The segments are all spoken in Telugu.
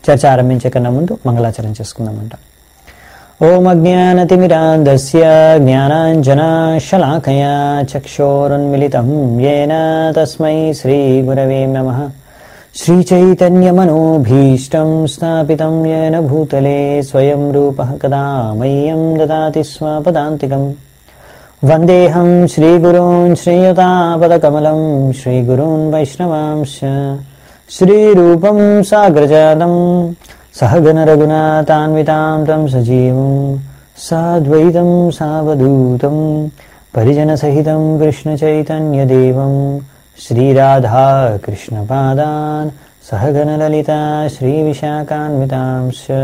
చర్చ ఆరంభించే కన్నా ముందు మంగళాచరణ చేసుకుందామంట ఓం అజ్ఞానతిమిరాంధస్య జ్ఞానాంజనాశలాకయా చక్షోరున్మిలితం येन తస్మై శ్రీగురవే నమः श्रीचैतन्यमनोभीष्टं स्थापितं येन भूतले स्वयं रूपः कदा मह्यं ददाति स्वपदान्तिकम् वन्देऽहं श्रीगुरून् श्रीयुतापदकमलं श्रीगुरून् वैष्णवांश्च श्रीरूपं साग्रजातं सहगणरघुनाथान्वितां तं सजीवं साद्वैतं सावधूतं परिजनसहितं कृष्णचैतन्यदेवं श्रीराधा कृष्णपादान् सहगणललिता श्रीविशाखान्वितांश्च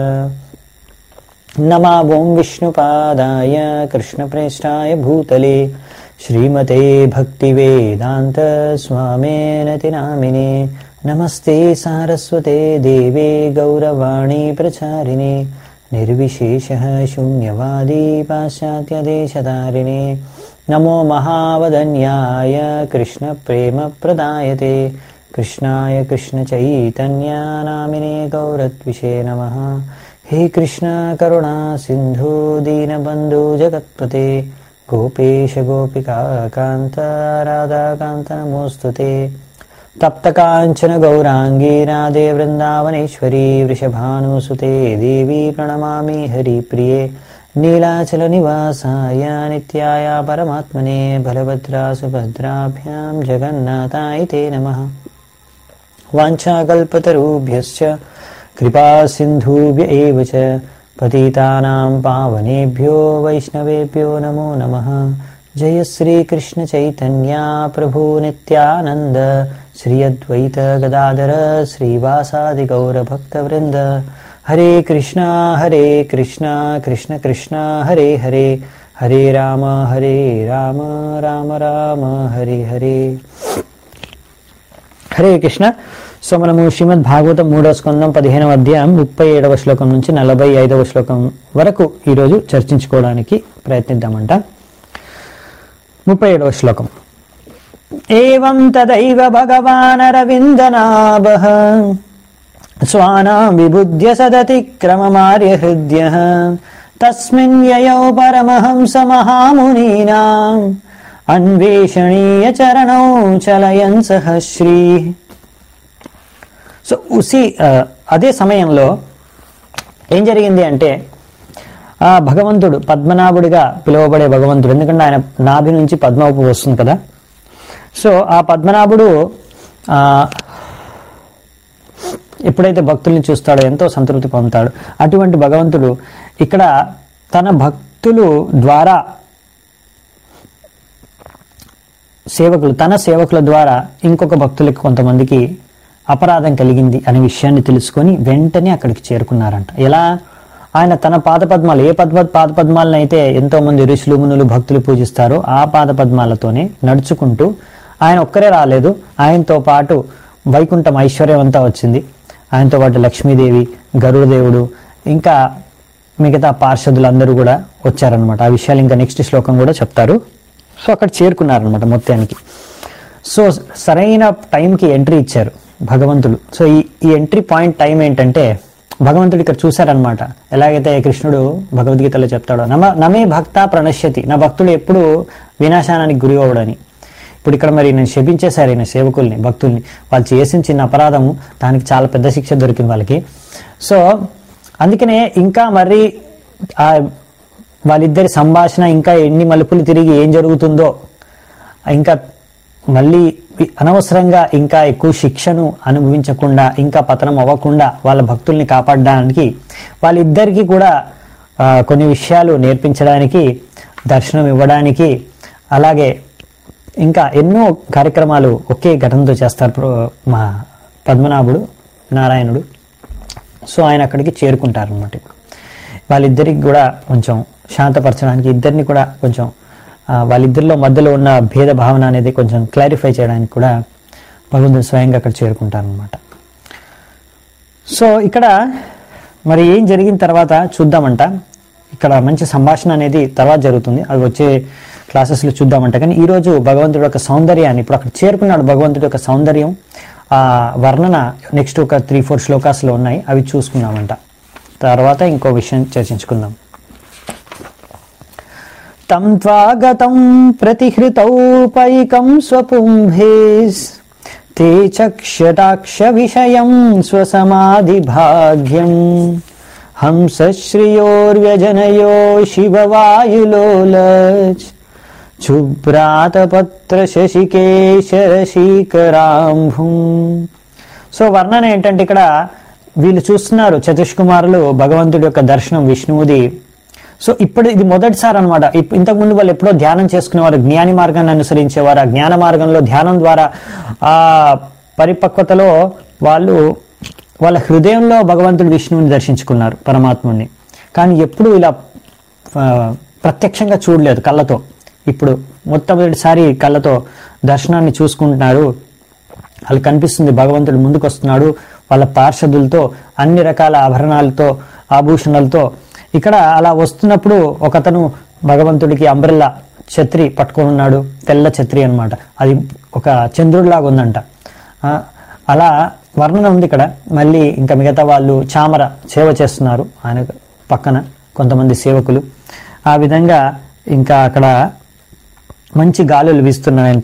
नमावों विष्णुपादाय कृष्णप्रेष्ठाय भूतले श्रीमते भक्तिवेदान्त स्वामेनति नामिने नमस्ते सारस्वते देवे गौरवाणी प्रचारिणे निर्विशेषः शून्यवादी पाश्चात्यदेशतारिणे नमो महावदन्याय कृष्णप्रेमप्रदायते कृष्णाय कृष्णचैतन्यानामिने गौरत्विषे नमः हे कृष्ण करुणा सिन्धु दीनबन्धु जगत्पते गोपेश गोपिका कान्त राधाकान्त नमोऽस्तु ते तप्तकाञ्चन गौराङ्गी राधे वृन्दावनेश्वरी वृषभानुसुते देवी प्रणमामि हरिप्रिये नीलाचलनिवासाय नित्याय परमात्मने बलभद्रा सुभद्राभ्यां जगन्नाथाय ते नमः वाञ्छाकल्पतरुभ्यश्च कृपा सिन्धुभ्य एव च पतितानां पावनेभ्यो वैष्णवेभ्यो नमो नमः जय श्रीकृष्णचैतन्या प्रभु नित्यानन्द श्री अद्वैत गदाधर श्रीवासादिगौरभक्तवृन्द हरे कृष्णा हरे कृष्णा कृष्ण कृष्णा हरे हरे हरे राम हरे राम राम राम हरे हरे హరే కృష్ణ సో మనము శ్రీమద్ భాగవతం మూడవ స్కందం పదిహేనవ అధ్యాయం ముప్పై ఏడవ శ్లోకం నుంచి నలభై ఐదవ శ్లోకం వరకు ఈరోజు చర్చించుకోవడానికి ప్రయత్నిద్దామంట ముప్పై ఏడవ శ్లోకం ఏం తదైవ భగవాన్ అరవిందనాభ స్వానాం విబుధ్య సదతిక్రమమార్య హృద్య తస్మిన్ యయౌ పరమహంస మహామునీనాం అన్వేషణీయ చరణౌ చలయన్ సహ శ్రీ సో ఉసి ఆ, అదే సమయంలో ఏం జరిగింది అంటే ఆ భగవంతుడు పద్మనాభుడిగా పిలువబడే భగవంతుడు ఎందుకంటే ఆయన నాభి నుంచి పద్మపు వస్తుంది కదా సో ఆ పద్మనాభుడు ఆ, ఎప్పుడైతే భక్తుల్ని చూస్తాడో ఎంతో సంతృప్తి పొందుతాడు అటువంటి భగవంతుడు ఇక్కడ తన భక్తులు ద్వారా సేవకులు తన సేవకుల ద్వారా ఇంకొక భక్తులకి కొంతమందికి అపరాధం కలిగింది అనే విషయాన్ని తెలుసుకొని వెంటనే అక్కడికి చేరుకున్నారంట ఎలా ఆయన తన పాదపద్మాలు ఏ పద్మ పాదపద్మాలను అయితే ఎంతో మంది ఋషులు మునులు భక్తులు పూజిస్తారో ఆ పాదపద్మాలతోనే నడుచుకుంటూ ఆయన ఒక్కరే రాలేదు ఆయనతో పాటు వైకుంఠం ఐశ్వర్యం అంతా వచ్చింది ఆయనతో పాటు లక్ష్మీదేవి గరుడదేవుడు ఇంకా మిగతా పార్షదులందరూ కూడా వచ్చారనమాట ఆ విషయాలు ఇంకా నెక్స్ట్ శ్లోకం కూడా చెప్తారు సో అక్కడ చేరుకున్నారనమాట మొత్తానికి సో సరైన టైంకి ఎంట్రీ ఇచ్చారు భగవంతుడు సో ఈ ఈ ఎంట్రీ పాయింట్ టైం ఏంటంటే భగవంతుడు ఇక్కడ చూశారనమాట ఎలాగైతే కృష్ణుడు భగవద్గీతలో చెప్తాడో నమ నమే భక్త ప్రణశ్యతి నా భక్తుడు ఎప్పుడు వినాశానానికి గురి అవ్వడని ఇప్పుడు ఇక్కడ మరి నేను శపించేశారు ఈయన సేవకుల్ని భక్తుల్ని వాళ్ళు చేసిన చిన్న అపరాధము దానికి చాలా పెద్ద శిక్ష దొరికింది వాళ్ళకి సో అందుకనే ఇంకా మరి ఆ వాళ్ళిద్దరి సంభాషణ ఇంకా ఎన్ని మలుపులు తిరిగి ఏం జరుగుతుందో ఇంకా మళ్ళీ అనవసరంగా ఇంకా ఎక్కువ శిక్షను అనుభవించకుండా ఇంకా పతనం అవ్వకుండా వాళ్ళ భక్తుల్ని కాపాడడానికి వాళ్ళిద్దరికీ కూడా ఆ, కొన్ని విషయాలు నేర్పించడానికి దర్శనం ఇవ్వడానికి అలాగే ఇంకా ఎన్నో కార్యక్రమాలు ఒకే ఘటనతో చేస్తారు ప్ర- మా పద్మనాభుడు నారాయణుడు సో ఆయన అక్కడికి చేరుకుంటారనమాట వాళ్ళిద్దరికి కూడా కొంచెం శాంతపరచడానికి ఇద్దరిని కూడా కొంచెం ఆ, వాళ్ళిద్దరిలో మధ్యలో ఉన్న భేద భావన అనేది కొంచెం క్లారిఫై చేయడానికి కూడా భగవంతుడు స్వయంగా అక్కడ చేరుకుంటారనమాట సో ఇక్కడ మరి ఏం జరిగిన తర్వాత చూద్దామంట ఇక్కడ మంచి సంభాషణ అనేది తర్వాత జరుగుతుంది అది వచ్చే క్లాసెస్లో చూద్దామంట కానీ ఈరోజు భగవంతుడి యొక్క సౌందర్యాన్ని ఇప్పుడు అక్కడ చేరుకున్నాడు భగవంతుడి యొక్క సౌందర్యం ఆ వర్ణన నెక్స్ట్ ఒక త్రీ ఫోర్ శ్లోకాస్లో ఉన్నాయి అవి చూసుకుందామంట తర్వాత ఇంకో విషయం చర్చించుకుందాం తం త్వాగతం ప్రతిహృతౌపైకం స్వపుంభేస్ ते చక్షటాక్ష విషయం స్వసమాధి భాగ్యం హంసశ్రియోర్వ్యజనయో శివవాయులోలచ్ శుభ్రాతపత్ర శశికేశరశీకరాంభుం సో వర్ణన ఏంటంటే ఇక్కడ వీళ్ళు చూస్తున్నారు చతుష్కుమారులు భగవంతుడి యొక్క దర్శనం విష్ణువుది సో ఇప్పుడు ఇది మొదటిసారి అనమాట ఇంతకుముందు వాళ్ళు ఎప్పుడో ధ్యానం చేసుకునేవారు జ్ఞాని మార్గాన్ని అనుసరించేవారు ఆ జ్ఞాన మార్గంలో ధ్యానం ద్వారా ఆ పరిపక్వతలో వాళ్ళు వాళ్ళ హృదయంలో భగవంతుడు విష్ణువుని దర్శించుకున్నారు పరమాత్ముడిని కానీ ఎప్పుడు ఇలా ఆ, ప్రత్యక్షంగా చూడలేదు కళ్ళతో ఇప్పుడు మొట్టమొదటిసారి కళ్ళతో దర్శనాన్ని చూసుకుంటున్నారు వాళ్ళు కనిపిస్తుంది భగవంతుడు ముందుకు వస్తున్నాడు వాళ్ళ పార్షదులతో అన్ని రకాల ఆభరణాలతో ఆభూషణాలతో ఇక్కడ అలా వస్తున్నప్పుడు ఒకతను భగవంతుడికి అంబ్రెల్లా ఛత్రి పట్టుకొని ఉన్నాడు తెల్ల ఛత్రి అన్నమాట అది ఒక చంద్రుడిలాగా ఉందంట ఆ, అలా వర్ణన ఉంది ఇక్కడ మళ్ళీ ఇంకా మిగతా వాళ్ళు చామర సేవ చేస్తున్నారు ఆయన పక్కన కొంతమంది సేవకులు ఆ విధంగా ఇంకా అక్కడ మంచి గాలులు వీస్తున్నాయంట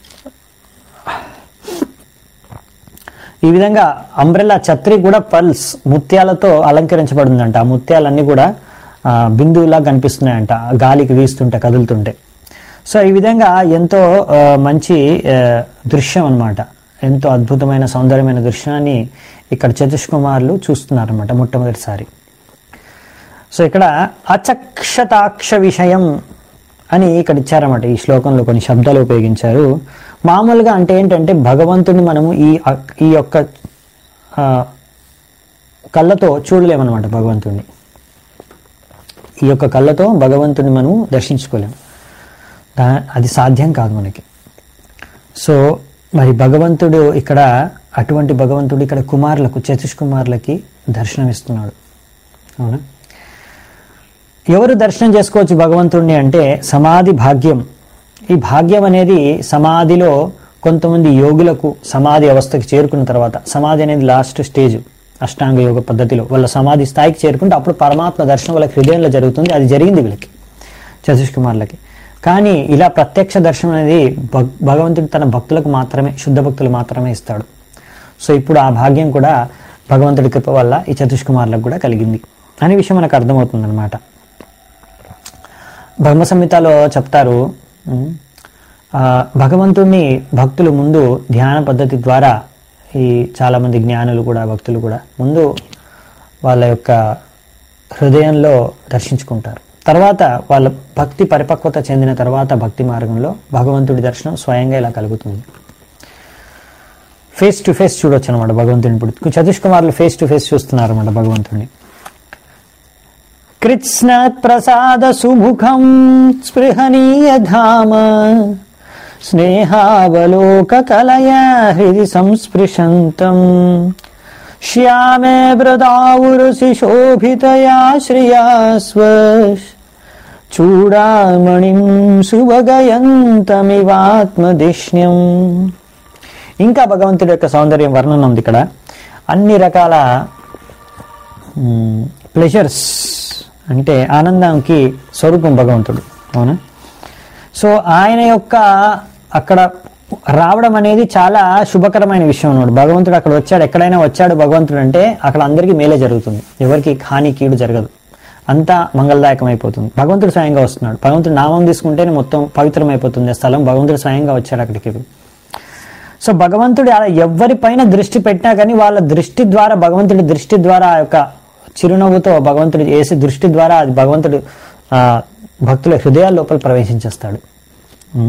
ఈ విధంగా అంబ్రెల్లా ఛత్రి కూడా పల్స్ ముత్యాలతో అలంకరించబడిందంట ఆ ముత్యాలన్నీ కూడా ఆ, బిందువులా కనిపిస్తున్నాయంట ఆ గాలికి వీస్తుంటే కదులుతుంటే సో ఈ విధంగా ఎంతో ఆ, మంచి ఆ, దృశ్యం అన్నమాట ఎంతో అద్భుతమైన సౌందర్యమైన దృశ్యాన్ని ఇక్కడ చతుష్కుమారులు చూస్తున్నారన్నమాట మొట్టమొదటిసారి సో ఇక్కడ అచక్షతాక్ష విషయం అని ఇక్కడ ఇచ్చారన్నమాట ఈ శ్లోకంలో కొన్ని శబ్దాలు ఉపయోగించారు మామూలుగా అంటే ఏంటంటే భగవంతుని మనము ఈ ఈ యొక్క ఆ, కళ్ళతో చూడలేమన్నమాట భగవంతుడిని ఈ యొక్క కళ్ళతో భగవంతుని మనము దర్శించుకోలేము దా- అది సాధ్యం కాదు మనకి సో మరి భగవంతుడు ఇక్కడ అటువంటి భగవంతుడు ఇక్కడ కుమారులకు చతుష్కుమారులకి దర్శనం ఇస్తున్నాడు అవునా ఎవరు దర్శనం చేసుకోవచ్చు భగవంతుడిని అంటే సమాధి భాగ్యం ఈ భాగ్యం అనేది సమాధిలో కొంతమంది యోగులకు సమాధి అవస్థకి చేరుకున్న తర్వాత సమాధి అనేది లాస్ట్ స్టేజ్ అష్టాంగ యోగ పద్ధతిలో వాళ్ళ సమాధి స్థాయికి చేరుకుంటే అప్పుడు పరమాత్మ దర్శనం వాళ్ళకి హృదయంలో జరుగుతుంది అది జరిగింది వీళ్ళకి చతుష్కుమార్లకి కానీ ఇలా ప్రత్యక్ష దర్శనం అనేది భగ్- భగవంతుడు తన భక్తులకు మాత్రమే శుద్ధ భక్తులు మాత్రమే ఇస్తాడు సో ఇప్పుడు ఆ భాగ్యం కూడా భగవంతుడి కృప వల్ల ఈ చతుష్కుమార్లకు కూడా కలిగింది అనే విషయం మనకు అర్థమవుతుంది అనమాట బ్రహ్మ సంహితలో చెప్తారు ఉమ్, ఆ, భగవంతుణ్ణి భక్తులు ముందు ధ్యాన పద్ధతి ద్వారా ఈ చాలామంది జ్ఞానులు కూడా భక్తులు కూడా ముందు వాళ్ళ యొక్క హృదయంలో దర్శించుకుంటారు తర్వాత వాళ్ళ భక్తి పరిపక్వత చెందిన తర్వాత భక్తి మార్గంలో భగవంతుడి దర్శనం స్వయంగా ఇలా కలుగుతుంది ఫేస్ టు ఫేస్ చూడొచ్చు అనమాట భగవంతుడిని ఇప్పుడు చతుష్కుమారులు ఫేస్ టు ఫేస్ చూస్తున్నారు అనమాట భగవంతుడిని కృత్స్నత్ ప్రసాద సుముఖం స్పృహనీయ ధామ స్నేహావలోక కలయా హృది సంస్పృశంతం శ్యామే బ్రదావురుసి శోభితయా శ్రియాస్వ చూడామణిం సుభగయంతమివాత్మదిష్ణ్యం ఇంకా భగవంతుడి యొక్క సౌందర్యం వర్ణన ఉంది ఇక్కడ అన్ని రకాల ప్లెజర్స్ అంటే ఆనందానికి స్వరూపం భగవంతుడు అవునా సో ఆయన యొక్క అక్కడ రావడం అనేది చాలా శుభకరమైన విషయం అన్నాడు భగవంతుడు అక్కడ వచ్చాడు ఎక్కడైనా వచ్చాడు భగవంతుడు అంటే అక్కడ అందరికీ మేలే జరుగుతుంది ఎవరికి హాని కీడు జరగదు అంతా మంగళదాయకం అయిపోతుంది భగవంతుడు స్వయంగా వస్తున్నాడు భగవంతుడు నామం తీసుకుంటేనే మొత్తం పవిత్రమైపోతుంది ఆ స్థలం భగవంతుడు స్వయంగా వచ్చాడు అక్కడికి సో భగవంతుడు అలా ఎవరి పైన దృష్టి పెట్టినా కానీ వాళ్ళ దృష్టి ద్వారా భగవంతుడి దృష్టి ద్వారా ఆ యొక్క చిరునవ్వుతో భగవంతుడు వేసే దృష్టి ద్వారా అది భగవంతుడు ఆ, భక్తుల హృదయాల లోపల ప్రవేశించేస్తాడు ఉం.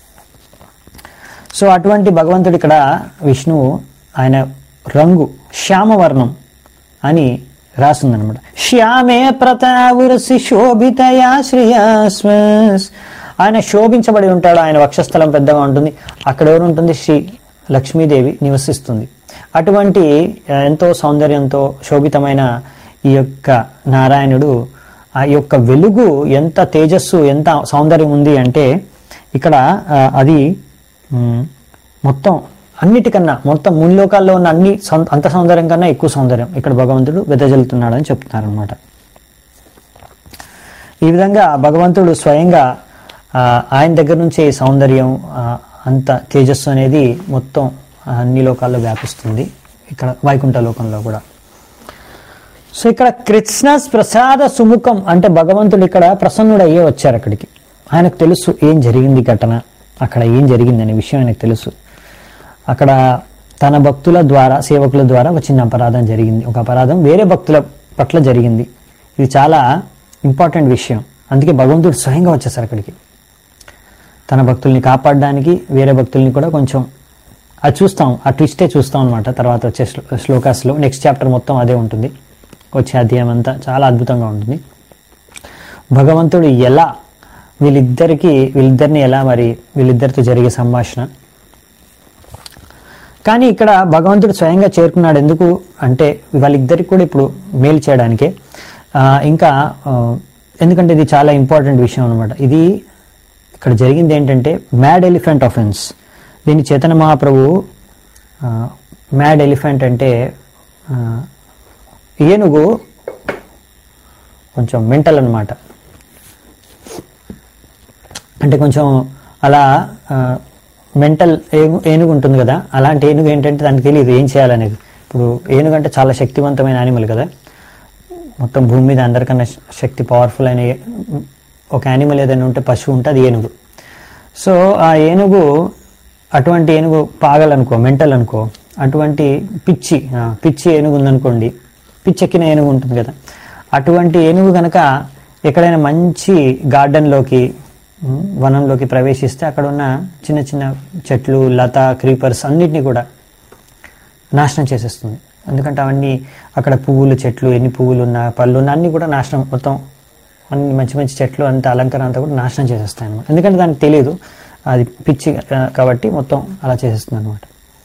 సో అటువంటి భగవంతుడు ఇక్కడ విష్ణువు ఆయన రంగు శ్యామవర్ణం అని రాసిందనమాట శ్యామే ప్రతావురసి శోభితయా శ్రీయాస్వస్ ఆయన శోభించబడి ఉంటాడు ఆయన వక్షస్థలం పెద్దగా ఉంటుంది అక్కడ ఎవరు ఉంటుంది శ్రీ లక్ష్మీదేవి నివసిస్తుంది అటువంటి ఆ, ఎంతో సౌందర్యంతో శోభితమైన ఈ యొక్క నారాయణుడు ఆ యొక్క వెలుగు ఎంత తేజస్సు ఎంత సౌందర్యం ఉంది అంటే ఇక్కడ ఆ, అది మ్, మొత్తం అన్నిటికన్నా మొత్తం ముల్లోకాల్లో ఉన్న అన్ని సౌ- అంత సౌందర్యం కన్నా ఎక్కువ సౌందర్యం ఇక్కడ భగవంతుడు వెదజల్లుతున్నాడని చెప్తున్నారు అనమాట ఈ విధంగా భగవంతుడు స్వయంగా ఆ, ఆయన దగ్గర నుంచే ఈ సౌందర్యం ఆ, అంత తేజస్సు అనేది మొత్తం అన్ని లోకాల్లో వ్యాపిస్తుంది ఇక్కడ వైకుంఠ లోకంలో కూడా సో ఇక్కడ కృష్ణస్ ప్రసాద సుముఖం అంటే భగవంతుడు ఇక్కడ ప్రసన్నుడు అయ్యే వచ్చారు అక్కడికి ఆయనకు తెలుసు ఏం జరిగింది ఘటన అక్కడ ఏం జరిగింది అనే విషయం ఆయనకు తెలుసు అక్కడ తన భక్తుల ద్వారా సేవకుల ద్వారా ఒక చిన్న అపరాధం జరిగింది ఒక అపరాధం వేరే భక్తుల పట్ల జరిగింది ఇది చాలా ఇంపార్టెంట్ విషయం అందుకే భగవంతుడు స్వయంగా వచ్చేసారు అక్కడికి తన భక్తుల్ని కాపాడడానికి వేరే భక్తుల్ని కూడా కొంచెం అది చూస్తాం ఆ ట్విస్టే చూస్తాం అనమాట తర్వాత వచ్చే శ్లో శ్లోకాస్లో నెక్స్ట్ చాప్టర్ మొత్తం అదే ఉంటుంది వచ్చే అధ్యాయం అంతా చాలా అద్భుతంగా ఉంటుంది భగవంతుడు ఎలా వీళ్ళిద్దరికి వీళ్ళిద్దరిని ఎలా మరి వీళ్ళిద్దరితో జరిగే సంభాషణ కానీ ఇక్కడ భగవంతుడు స్వయంగా చేరుకున్నాడు ఎందుకు అంటే వాళ్ళిద్దరికి కూడా ఇప్పుడు మేలు చేయడానికే ఆ, ఇంకా ఆ, ఎందుకంటే ఇది చాలా ఇంపార్టెంట్ విషయం అనమాట ఇది ఇక్కడ జరిగింది ఏంటంటే మ్యాడ్ ఎలిఫెంట్ ఆఫెన్స్ దీన్ని చేతన మహాప్రభు మ్యాడ్ ఎలిఫెంట్ అంటే ఆ, ఏనుగు కొంచెం మెంటల్ అన్నమాట అంటే కొంచెం అలా మెంటల్ ఏను ఏనుగు ఉంటుంది కదా అలాంటి ఏనుగు ఏంటంటే దానికి తెలియదు ఏం చేయాలనేది ఇప్పుడు ఏనుగు అంటే చాలా శక్తివంతమైన యానిమల్ కదా మొత్తం భూమి మీద అందరికన్నా శక్తి పవర్ఫుల్ అయిన ఏ- ఒక యానిమల్ ఏదైనా ఉంటే పశువు ఉంటే అది ఏనుగు సో ఆ ఏనుగు అటువంటి ఏనుగు పాగలనుకో మెంటల్ అనుకో అటువంటి పిచ్చి ఆ, పిచ్చి ఏనుగు ఉందనుకోండి పిచ్చెక్కిన ఏనుగు ఉంటుంది కదా అటువంటి ఏనుగు కనుక ఎక్కడైనా మంచి గార్డెన్లోకి ఉమ్, వనంలోకి ప్రవేశిస్తే అక్కడ ఉన్న చిన్న చిన్న చెట్లు లత క్రీపర్స్ అన్నిటినీ కూడా నాశనం చేసేస్తుంది ఎందుకంటే అవన్నీ అక్కడ పువ్వులు చెట్లు ఎన్ని పువ్వులు ఉన్నా పళ్ళు ఉన్నా అన్నీ కూడా నాశనం మొత్తం అన్ని మంచి మంచి చెట్లు అంత అలంకరణ అంతా కూడా నాశనం చేసేస్తాయి అనమాట ఎందుకంటే దానికి తెలియదు అది పిచ్చి ఆ, కాబట్టి మొత్తం అలా చేసేస్తుంది అనమాట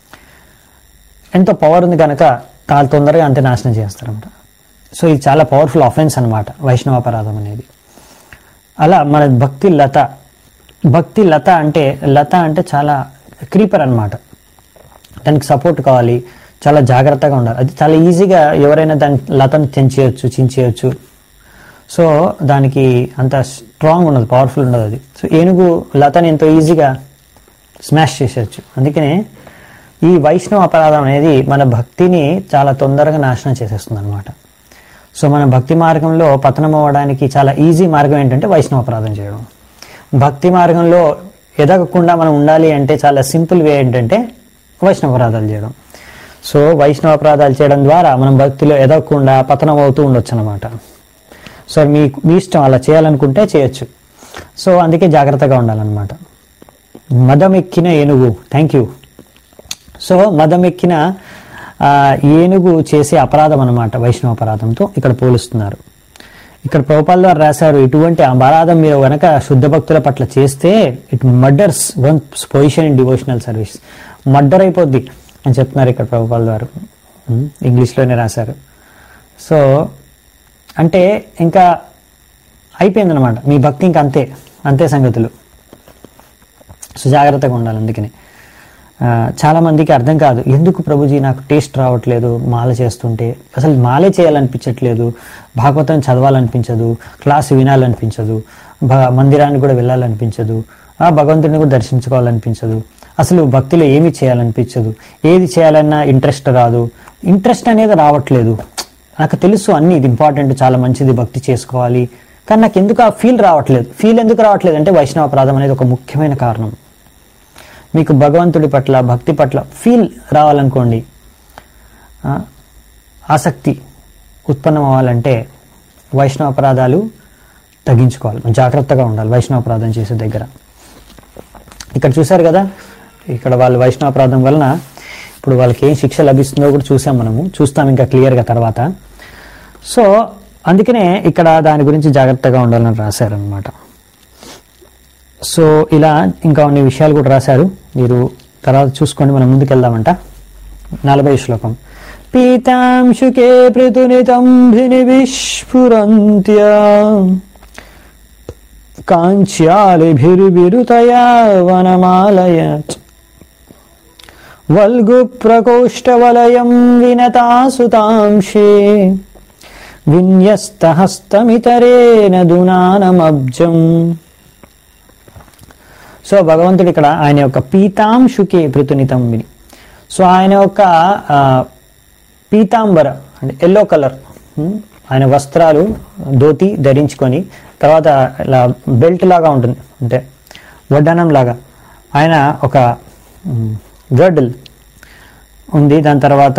ఎంతో పవర్ ఉంది కనుక చాలా తొందరగా అంతే నాశనం చేస్తారన్నమాట సో ఇది చాలా పవర్ఫుల్ అఫెన్స్ అనమాట వైష్ణవాపరాధం అనేది అలా మన భక్తి లత భక్తి లత అంటే లత అంటే చాలా క్రీపర్ అన్నమాట దానికి సపోర్ట్ కావాలి చాలా జాగ్రత్తగా ఉండాలి అది చాలా ఈజీగా ఎవరైనా దాని లతను తెంచేయచ్చు చించేయచ్చు సో దానికి అంత స్ట్రాంగ్ ఉండదు పవర్ఫుల్ ఉండదు అది సో ఏనుగు లతని ఎంతో ఈజీగా స్మాష్ చేసేయచ్చు అందుకనే ఈ వైష్ణవ అపరాధం అనేది మన భక్తిని చాలా తొందరగా నాశనం చేసేస్తుంది అనమాట సో మన భక్తి మార్గంలో పతనం అవ్వడానికి చాలా ఈజీ మార్గం ఏంటంటే వైష్ణవ అపరాధం చేయడం భక్తి మార్గంలో ఎదగకుండా మనం ఉండాలి అంటే చాలా సింపుల్ వే ఏంటంటే వైష్ణవ అపరాధాలు చేయడం సో వైష్ణవ అపరాధాలు చేయడం ద్వారా మనం భక్తిలో ఎదగకుండా పతనం అవుతూ ఉండొచ్చు అనమాట సో మీ మీ ఇష్టం అలా చేయాలనుకుంటే చేయొచ్చు సో అందుకే జాగ్రత్తగా ఉండాలన్నమాట మదం ఎక్కిన ఏనుగు థ్యాంక్ యూ సో మదం ఎక్కిన ఆ, ఏనుగు చేసే అపరాధం అన్నమాట వైష్ణవ అపరాధంతో ఇక్కడ పోలుస్తున్నారు ఇక్కడ ప్రభుపాల్ వారు రాశారు ఇటువంటి అపరాధం మీరు గనక శుద్ధ భక్తుల పట్ల చేస్తే it murders one position in devotional service murder అయిపోద్ది అని చెప్తున్నారు ఇక్కడ ప్రభుపాల్ వారు ఉమ్, ఇంగ్లీష్లోనే రాశారు సో అంటే ఇంకా అయిపోయిందనమాట మీ భక్తి ఇంకా అంతే అంతే సంగతులు సో జాగ్రత్తగా ఉండాలి అందుకని ఆ, చాలా మందికి అర్థం కాదు ఎందుకు ప్రభుజీ నాకు టేస్ట్ రావట్లేదు మాల చేస్తుంటే అసలు మాలే చేయాలనిపించట్లేదు భాగవతం చదవాలనిపించదు క్లాస్ వినాలనిపించదు భ- మందిరానికి కూడా వెళ్ళాలనిపించదు ఆ భగవంతుడిని కూడా దర్శించుకోవాలనిపించదు అసలు భక్తిలో ఏమి చేయాలనిపించదు ఏది చేయాలన్నా ఇంట్రెస్ట్ రాదు ఇంట్రెస్ట్ అనేది రావట్లేదు నాకు తెలుసు అన్ని ఇది ఇంపార్టెంట్ చాలా మంచిది భక్తి చేసుకోవాలి కానీ నాకు ఎందుకు ఆ ఫీల్ రావట్లేదు ఫీల్ ఎందుకు రావట్లేదు అంటే వైష్ణవ అపరాధం అనేది ఒక ముఖ్యమైన కారణం మీకు భగవంతుడి పట్ల భక్తి పట్ల ఫీల్ రావాలనుకోండి ఆ, ఆసక్తి ఉత్పన్నం అవ్వాలంటే వైష్ణవ అపరాధాలు తగ్గించుకోవాలి జాగ్రత్తగా ఉండాలి వైష్ణవ అపరాధం చేసే దగ్గర ఇక్కడ చూశారు కదా ఇక్కడ వాళ్ళు వైష్ణవ అపరాధం వలన ఇప్పుడు వాళ్ళకి ఏం శిక్ష లభిస్తుందో కూడా చూసాం మనము చూస్తాం ఇంకా క్లియర్గా తర్వాత సో అందుకనే ఇక్కడ దాని గురించి జాగ్రత్తగా ఉండాలని రాశారనమాట సో ఇలా ఇంకా కొన్ని విషయాలు కూడా రాశారు మీరు తర్వాత చూసుకోండి మనం ముందుకెళ్దామంట నలభై శ్లోకం పీతాంశుకే పృతునితంభిని విస్ఫురంత్య కాంచ్యాలిభిరువిరుతయా వనమాలయ వల్గు ప్రకోష్ఠవలయం వినతాసుతాంశే విన్యస్తహస్తమితరేన దునానమబ్జం సో భగవంతుడు ఇక్కడ ఆయన యొక్క పీతాంశుకే పృతునితం విని సో ఆయన యొక్క ఆ, పీతాంబర అంటే ఎల్లో కలర్ ఆయన వస్త్రాలు ధోతి ధరించుకొని తర్వాత ఇలా బెల్ట్ లాగా ఉంటుంది అంటే వడ్డానం లాగా ఆయన ఒక గర్డిల్ ఉంది దాని తర్వాత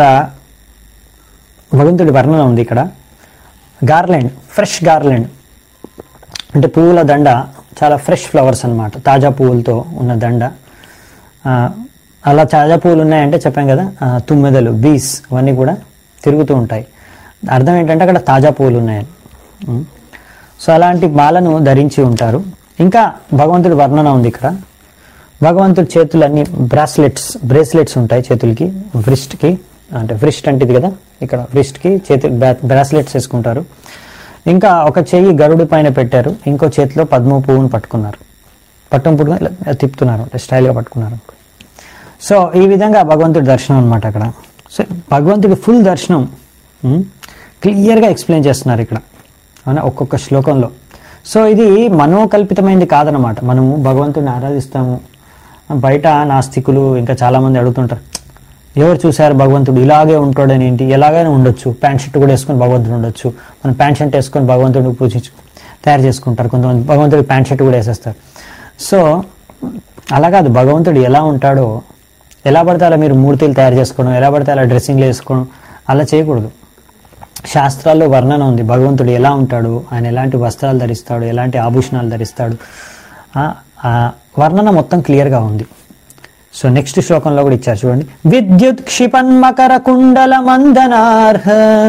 భగవంతుడి వర్ణన ఉంది ఇక్కడ గార్లెండ్ ఫ్రెష్ గార్లెండ్ అంటే పువ్వుల దండ చాలా ఫ్రెష్ ఫ్లవర్స్ అన్నమాట తాజా పువ్వులతో ఉన్న దండ ఆ, అలా తాజా పువ్వులు ఉన్నాయంటే చెప్పాం కదా ఆ, తుమ్మెదలు బీస్ అవన్నీ కూడా తిరుగుతూ ఉంటాయి అర్థం ఏంటంటే అక్కడ తాజా పువ్వులు ఉన్నాయని ఉం. సో అలాంటి మాలను ధరించి ఉంటారు ఇంకా భగవంతుడి వర్ణన ఉంది ఇక్కడ భగవంతుడి చేతులు అన్ని బ్రాస్లెట్స్ బ్రేస్లెట్స్ ఉంటాయి చేతులకి వ్రిస్ట్కి అంటే వ్రిస్ట్ అంటే ఇది కదా ఇక్కడ వ్రిస్ట్కి చేతి బ్రాస్లెట్స్ వేసుకుంటారు ఇంకా ఒక చెయ్యి గరుడి పైన పెట్టారు ఇంకో చేతిలో పద్మ పువ్వును పట్టుకున్నారు పట్టం పువ్వు ఇలా తిప్పుతున్నారు అంటే స్టైల్గా పట్టుకున్నారు సో ఈ విధంగా భగవంతుడి దర్శనం అనమాట అక్కడ సో భగవంతుడి ఫుల్ దర్శనం క్లియర్గా ఎక్స్ప్లెయిన్ చేస్తున్నారు ఇక్కడ అవునా ఒక్కొక్క శ్లోకంలో సో ఇది మనోకల్పితమైనది కాదనమాట మనము భగవంతుడిని ఆరాధిస్తాము బయట నాస్తికులు ఇంకా చాలామంది అడుగుతుంటారు ఎవరు చూశారు భగవంతుడు ఇలాగే ఉంటాడని ఏంటి ఎలాగైనా ఉండొచ్చు ప్యాంట్ షర్ట్ కూడా వేసుకొని భగవంతుడు ఉండొచ్చు మనం ప్యాంట్ షర్ట్ వేసుకొని భగవంతుడిని పూజించు తయారు చేసుకుంటారు కొంతమంది భగవంతుడికి ప్యాంట్ షర్ట్ కూడా వేసేస్తారు సో అలా కాదు భగవంతుడు ఎలా ఉంటాడో ఎలా పడితే అలా మీరు మూర్తిలు తయారు చేసుకోవడం ఎలా పడితే అలా డ్రెస్సింగ్లు వేసుకోవడం అలా చేయకూడదు శాస్త్రాల్లో వర్ణన ఉంది భగవంతుడు ఎలా ఉంటాడు ఆయన ఎలాంటి వస్త్రాలు ధరిస్తాడు ఎలాంటి ఆభూషణాలు ధరిస్తాడు ఆ, ఆ వర్ణన మొత్తం క్లియర్గా ఉంది సో నెక్స్ట్ శ్లోకంలో కూడా ఇచ్చారు చూడండి విద్యుత్ క్షిపన్మకర కుండల మందనార్హ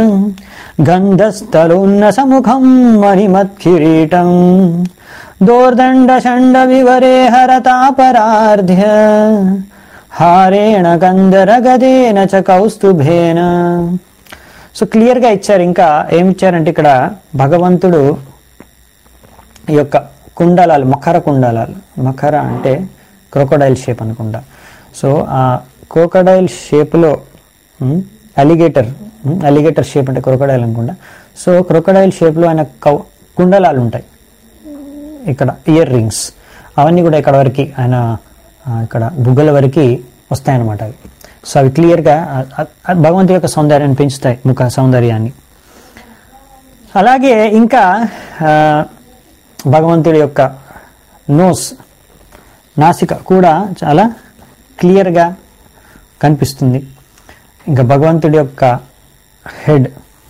గంధస్థలోన్న సముఖం మణిమత్కిరీటం దోర్దండ షండ వివరే హరతాపరార్ధ్య హారేణ కందర గదేన చ కౌస్తుభేన సో క్లియర్గా ఇచ్చారు ఇంకా ఏమి ఇచ్చారంటే ఇక్కడ భగవంతుడు ఈ యొక్క కుండలాలు మకర కుండలాలు మకర అంటే క్రొకడైల్ షేప్ అనుకుంటా సో ఆ క్రోకడైల్ షేప్లో అలిగేటర్ అలిగేటర్ షేప్ అంటే క్రొకడైల్ అనుకుంటా సో క్రొకడైల్ షేప్లో ఆయన కౌ కుండలాలు ఉంటాయి ఇక్కడ ఇయర్ రింగ్స్ అవన్నీ కూడా ఇక్కడ వరకు ఆయన ఆ, ఇక్కడ బుగ్గల వరకు వస్తాయన్నమాట అవి సో అవి క్లియర్గా భగవంతుడి యొక్క సౌందర్యాన్ని పెంచుతాయి ముఖ సౌందర్యాన్ని అలాగే ఇంకా ఆ, భగవంతుడి యొక్క నోస్ నాసిక కూడా చాలా క్లియర్గా కనిపిస్తుంది ఇంకా భగవంతుడి యొక్క హెడ్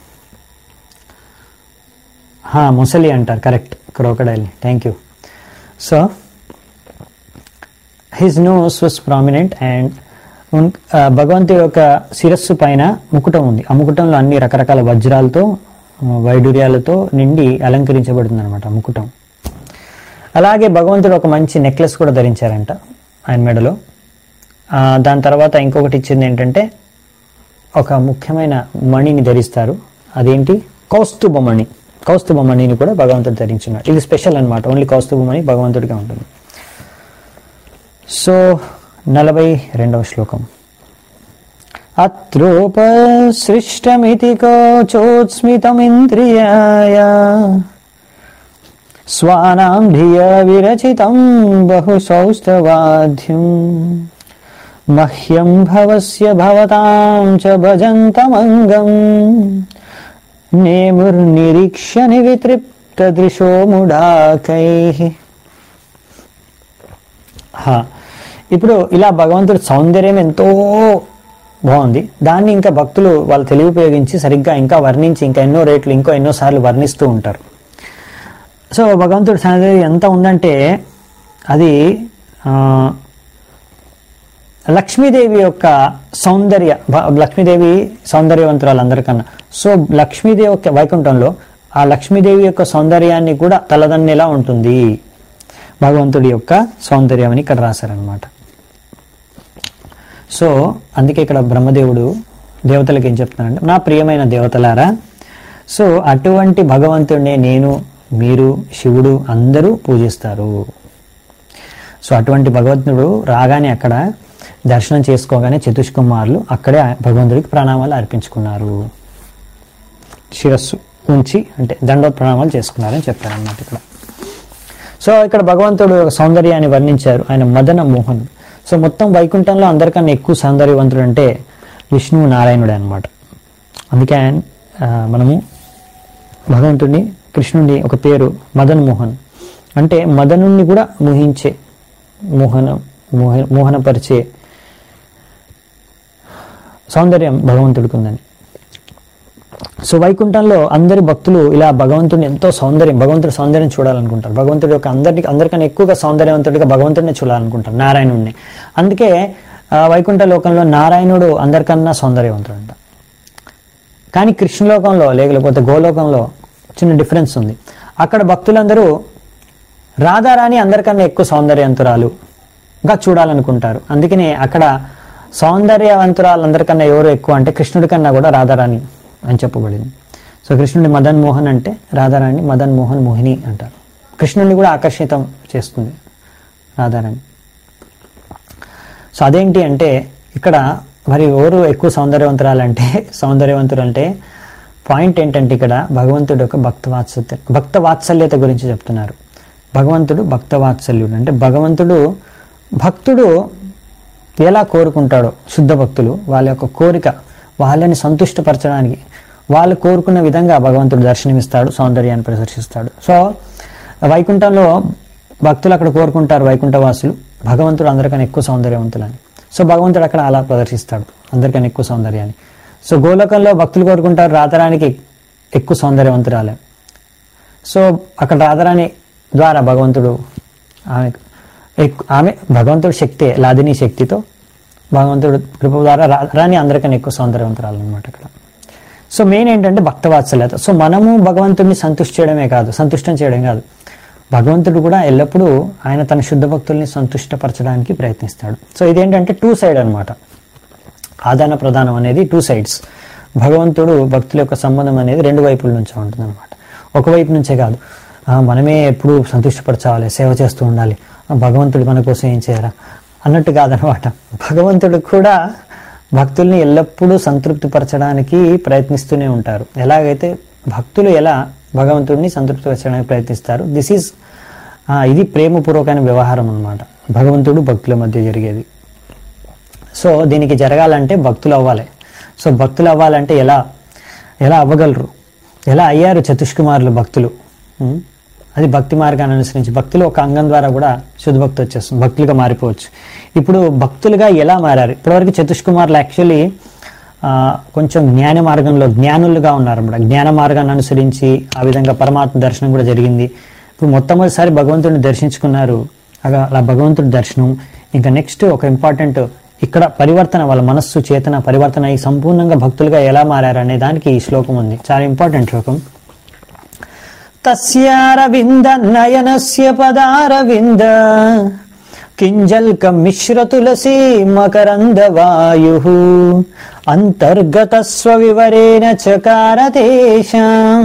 ముసలి అంటారు correct crocodile thank you so his nose was prominent and భగవంతుడి యొక్క శిరస్సు పైన ముకుటం ఉంది ఆ ముకుటంలో అన్ని రకరకాల వజ్రాలతో ఆ, వైడూర్యాలతో నిండి అలంకరించబడుతుంది అనమాట ముకుటం అలాగే భగవంతుడు ఒక మంచి నెక్లెస్ కూడా ధరించారంట ఆయన మెడలో ఆ, దాని తర్వాత ఇంకొకటి ఇచ్చింది ఏంటంటే ఒక ముఖ్యమైన మణిని ధరిస్తారు అదేంటి కౌస్తుభ మణి కౌస్తుభ మణిని కూడా భగవంతుడు ధరించున్నాడు ఇది స్పెషల్ అన్నమాట ఓన్లీ కౌస్తుభ మణి భగవంతుడిగా ఉంటుంది సో నలభై రెండవ శ్లోకం అత్రోపసృష్టమితి కోచోత్స్మితమింద్రియాయ స్వానాం ధియ విరచితం బహు సౌస్తవాద్యం మహ్యం భవస్య భవతాం చ భజంతమంగం నేముర్నిరీక్ష్య నివితృప్త దృశో ముడాకై హా. ఇప్పుడు ఇలా భగవంతుడి సౌందర్యం ఎంతో బాగుంది దాన్ని ఇంకా భక్తులు వాళ్ళ తెలివి ఉపయోగించి సరిగ్గా ఇంకా వర్ణించి ఇంకా ఎన్నో రేట్లు ఇంకో ఎన్నో సార్లు వర్ణిస్తూ ఉంటారు సో భగవంతుడి సౌందర్యం ఎంత ఉందంటే అది ఆ, లక్ష్మీదేవి యొక్క సౌందర్య భ- లక్ష్మీదేవి సౌందర్యవంతురాలు అందరికన్నా సో లక్ష్మీదేవి యొక్క వైకుంఠంలో ఆ లక్ష్మీదేవి యొక్క సౌందర్యాన్ని కూడా తలదన్నేలా ఉంటుంది భగవంతుడి యొక్క సౌందర్యం అని ఇక్కడ రాశారనమాట సో అందుకే ఇక్కడ బ్రహ్మదేవుడు దేవతలకు ఏం చెప్తున్నారంటే నా ప్రియమైన దేవతలారా సో అటువంటి భగవంతుడినే నేను మీరు శివుడు అందరూ పూజిస్తారు సో అటువంటి భగవంతుడు రాగానే అక్కడ దర్శనం చేసుకోగానే చతుష్కుమారులు అక్కడే భగవంతుడికి ప్రణామాలు అర్పించుకున్నారు శిరస్సు ఉంచి అంటే దండోత్ ప్రణామాలు చేసుకున్నారని చెప్పారన్నమాట ఇక్కడ సో ఇక్కడ భగవంతుడు యొక్క సౌందర్యాన్ని వర్ణించారు ఆయన మదన మోహన్ సో మొత్తం వైకుంఠంలో అందరికన్నా ఎక్కువ సౌందర్యవంతుడు అంటే విష్ణువు నారాయణుడే అనమాట అందుకే ఆయన ఆ, మనము భగవంతుడిని కృష్ణుడిని ఒక పేరు మదన్ మోహన్ అంటే మదనుణ్ణి కూడా మోహించే మోహన మోహ మోహనపరిచే సౌందర్యం భగవంతుడికి ఉందని సో వైకుంఠంలో అందరి భక్తులు ఇలా భగవంతుడిని ఎంతో సౌందర్యం భగవంతుడి సౌందర్యం చూడాలనుకుంటారు భగవంతుడి యొక్క అందరికి అందరికన్నా ఎక్కువగా సౌందర్యవంతుడిగా భగవంతుడిని చూడాలనుకుంటారు నారాయణుడిని అందుకే ఆ, వైకుంఠ లోకంలో నారాయణుడు అందరికన్నా సౌందర్యవంతుడు అంట కానీ కృష్ణలోకంలో లేకపోతే గోలోకంలో చిన్న డిఫరెన్స్ ఉంది అక్కడ భక్తులందరూ రాధారాణి అందరికన్నా ఎక్కువ సౌందర్యవంతురాలుగా చూడాలనుకుంటారు అందుకనే అక్కడ సౌందర్యవంతురాలు అందరికన్నా ఎవరు ఎక్కువ అంటే కృష్ణుడి కన్నా కూడా రాధారాణి అని చెప్పబడింది సో కృష్ణుడి మదన్ మోహన్ అంటే రాధారాణి మదన్ మోహన్ మోహిని అంటారు కృష్ణుడిని కూడా ఆకర్షితం చేస్తుంది రాధారాణి సో అదేంటి అంటే ఇక్కడ మరి ఎవరు ఎక్కువ సౌందర్యవంతురాలంటే సౌందర్యవంతులు అంటే పాయింట్ ఏంటంటే ఇక్కడ భగవంతుడు యొక్క భక్త వాత్సల్య భక్త వాత్సల్యత గురించి చెప్తున్నారు భగవంతుడు భక్త వాత్సల్యుడు అంటే భగవంతుడు భక్తుడు ఎలా కోరుకుంటాడో శుద్ధ భక్తులు వాళ్ళ యొక్క కోరిక వాళ్ళని సంతుష్టపరచడానికి వాళ్ళు కోరుకున్న విధంగా భగవంతుడు దర్శనమిస్తాడు సౌందర్యాన్ని ప్రదర్శిస్తాడు సో వైకుంఠంలో భక్తులు అక్కడ కోరుకుంటారు వైకుంఠ వాసులు భగవంతుడు అందరికన్నా ఎక్కువ సౌందర్యవంతులని సో భగవంతుడు అక్కడ అలా ప్రదర్శిస్తాడు అందరికన్నా ఎక్కువ సౌందర్యాన్ని సో గోలోకంలో భక్తులు కోరుకుంటారు రాతరానికి ఎక్కువ సౌందర్యవంతురాలే సో అక్కడ రాధారాణి ద్వారా భగవంతుడు ఆమె ఎక్కు- ఆమె భగవంతుడి శక్తి లాదిని శక్తితో భగవంతుడు కృప ద్వారా రాధారాణి అందరికన్నా ఎక్కువ సౌందర్యవంతురాలు అనమాట ఇక్కడ సో మెయిన్ ఏంటంటే భక్తవాత్సల్యత సో మనము భగవంతుడిని సంతుష్టి చేయడమే కాదు సంతుష్టం చేయడం కాదు భగవంతుడు కూడా ఎల్లప్పుడూ ఆయన తన శుద్ధ భక్తుల్ని సంతుష్టపరచడానికి ప్రయత్నిస్తాడు సో ఇదేంటంటే టూ సైడ్ అన్నమాట ఆదాన ప్రదానం అనేది టూ సైడ్స్ భగవంతుడు భక్తుల యొక్క సంబంధం అనేది రెండు వైపుల నుంచి ఉంటుంది అనమాట ఒకవైపు నుంచే కాదు ఆ, మనమే ఎప్పుడు సంతృష్టిపరచాలి సేవ చేస్తూ ఉండాలి ఆ, భగవంతుడు మన కోసం ఏం చేయరా అన్నట్టు కాదనమాట భగవంతుడు కూడా భక్తుల్ని ఎల్లప్పుడూ సంతృప్తిపరచడానికి ప్రయత్నిస్తూనే ఉంటారు ఎలాగైతే భక్తులు ఎలా భగవంతుడిని సంతృప్తిపరచడానికి ప్రయత్నిస్తారు దిస్ ఈజ్ ఇది ప్రేమపూర్వకమైన వ్యవహారం అన్నమాట భగవంతుడు భక్తుల మధ్య జరిగేది సో దీనికి జరగాలంటే భక్తులు అవ్వాలి సో భక్తులు అవ్వాలంటే ఎలా ఎలా అవ్వగలరు ఎలా అయ్యారు చతుష్కుమారులు భక్తులు ఉం? అది భక్తి మార్గాన్ని అనుసరించి భక్తులు ఒక అంగం ద్వారా కూడా శుద్ధ భక్తి వచ్చేస్తుంది భక్తులుగా మారిపోవచ్చు ఇప్పుడు భక్తులుగా ఎలా మారారు ఇప్పటివరకు చతుష్కుమారులు యాక్చువల్లీ కొంచెం జ్ఞాన మార్గంలో జ్ఞానులుగా ఉన్నారు అన్నమాట జ్ఞాన మార్గాన్ని అనుసరించి ఆ విధంగా పరమాత్మ దర్శనం కూడా జరిగింది ఇప్పుడు మొట్టమొదటిసారి భగవంతుడిని దర్శించుకున్నారు అలా అలా భగవంతుడి దర్శనం ఇంకా నెక్స్ట్ ఒక ఇంపార్టెంట్ ఇక్కడ పరివర్తన వాళ్ళ మనస్సు చేతన పరివర్తన అయి సంపూర్ణంగా భక్తులుగా ఎలా మారారు అనే దానికి ఈ శ్లోకం ఉంది చాలా ఇంపార్టెంట్ శ్లోకం తస్యారవింద నయనస్య పదారవింద కింజల్క మిశ్ర తులసీ మకరంద వాయు అంతర్గత స్వవివరేణ చకార తేషాం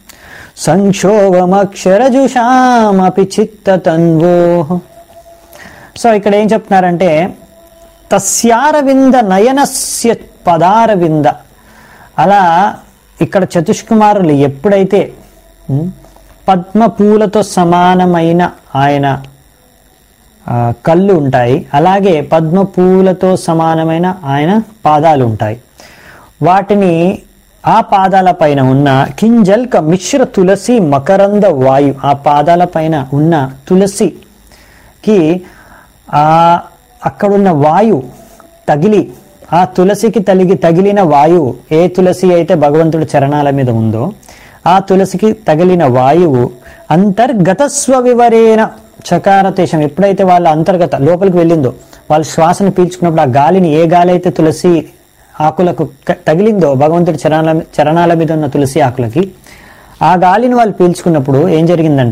సంక్షోభమక్షరజుషామపి చిత్తతన్వో సో ఇక్కడ ఏం చెప్తున్నారంటే తస్యారవింద నయనస్య పదారవింద అలా ఇక్కడ చతుష్కుమారులు ఎప్పుడైతే ఉం, పద్మ పూలతో సమానమైన ఆయన ఆ, కళ్ళు ఉంటాయి అలాగే పద్మ పూలతో సమానమైన ఆయన పాదాలు ఉంటాయి వాటిని ఆ పాదాల పైన ఉన్న కింజల్క మిశ్ర తులసి మకరంద వాయు ఆ పాదాల పైన ఉన్న తులసికి ఆ అక్కడున్న వాయు తగిలి ఆ తులసికి తలిగి తగిలిన వాయువు ఏ తులసి అయితే భగవంతుడి చరణాల మీద ఉందో ఆ తులసికి తగిలిన వాయువు అంతర్గత స్వవివరేణ చకారతేశం ఎప్పుడైతే వాళ్ళ అంతర్గత లోపలికి వెళ్ళిందో వాళ్ళు శ్వాసను పీల్చుకున్నప్పుడు ఆ గాలిని ఏ గాలి అయితే తులసి ఆకులకు క- తగిలిందో భగవంతుడి చరణాల చరణాల మీద ఉన్న తులసి ఆకులకి ఆ గాలిని వాళ్ళు పీల్చుకున్నప్పుడు ఏం జరిగిందంట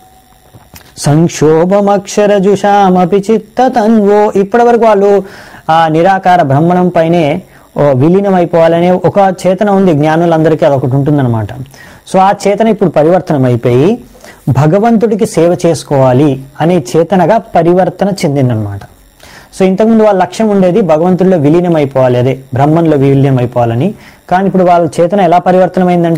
సంక్షోభమక్షరజుషామపి చిత్త తన్వో ఇప్పటి వరకు వాళ్ళు ఆ నిరాకార బ్రహ్మణం పైనే ఓ విలీనం అయిపోవాలనే ఒక చేతన ఉంది జ్ఞానులందరికీ అదొకటి ఉంటుందన్నమాట సో ఆ చేతన ఇప్పుడు పరివర్తనం అయిపోయి భగవంతుడికి సేవ చేసుకోవాలి అనే చేతనగా పరివర్తన చెందిందనమాట సో ఇంతకుముందు వాళ్ళ లక్ష్యం ఉండేది భగవంతుడిలో విలీనం అయిపోవాలి అదే బ్రహ్మంలో విలీనం అయిపోవాలని కానీ ఇప్పుడు వాళ్ళ చేతన ఎలా పరివర్తనమైందంట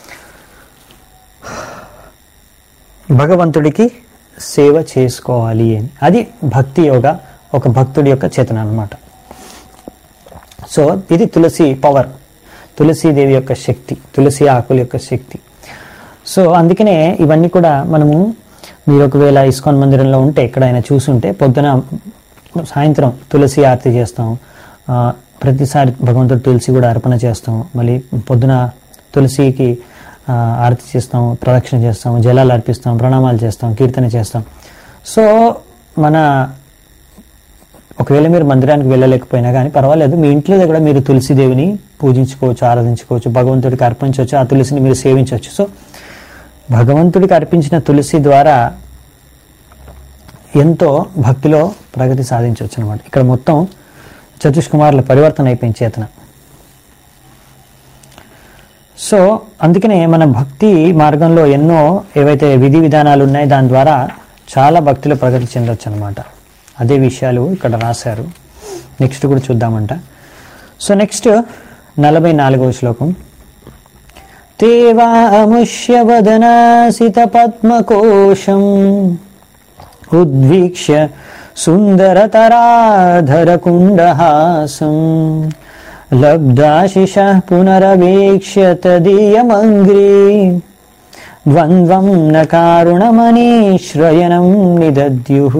భగవంతుడికి సేవ చేసుకోవాలి అని అది భక్తి యోగ ఒక భక్తుడి యొక్క చేతన అన్నమాట సో ఇది తులసి పవర్ తులసీదేవి యొక్క శక్తి తులసి ఆకుల యొక్క శక్తి సో అందుకనే ఇవన్నీ కూడా మనము మీరు ఒకవేళ ఇస్కాన్ మందిరంలో ఉంటే ఎక్కడైనా చూసుంటే పొద్దున సాయంత్రం తులసి ఆరతి చేస్తాం ఆ, ప్రతిసారి భగవంతుడు తులసి కూడా అర్పణ చేస్తాం మళ్ళీ పొద్దున తులసికి ఆ, ఆరతి చేస్తాం ప్రదక్షిణ చేస్తాం జలాలు అర్పిస్తాం ప్రణామాలు చేస్తాం కీర్తన చేస్తాం సో మన ఒకవేళ మీరు మందిరానికి వెళ్ళలేకపోయినా కానీ పర్వాలేదు మీ ఇంట్లో కూడా మీరు తులసిదేవిని పూజించుకోవచ్చు ఆరాధించుకోవచ్చు భగవంతుడికి అర్పించవచ్చు ఆ తులసిని మీరు సేవించవచ్చు సో భగవంతుడికి అర్పించిన తులసి ద్వారా ఎంతో భక్తిలో ప్రగతి సాధించవచ్చు అనమాట ఇక్కడ మొత్తం చతుష్కుమారుల పరివర్తన అయిపోయింది చేతన సో అందుకనే మన భక్తి మార్గంలో ఎన్నో ఏవైతే విధి విధానాలు ఉన్నాయో దాని ద్వారా చాలా భక్తిలో ప్రగతి చెందొచ్చు అనమాట అదే విషయాలు ఇక్కడ రాశారు నెక్స్ట్ కూడా చూద్దామంట సో నెక్స్ట్ నలభై నాలుగవ శ్లోకం తేవాముష్యవదనాసిత పద్మకోశం ఉద్వీక్ష్య సుందరతరాధరకుండహాసం లబ్ధాశిష పునరవేక్ష్య తదీయమంగ్రీ ద్వంద్వం న కారుణమనీశ్రయణం నిదద్యుః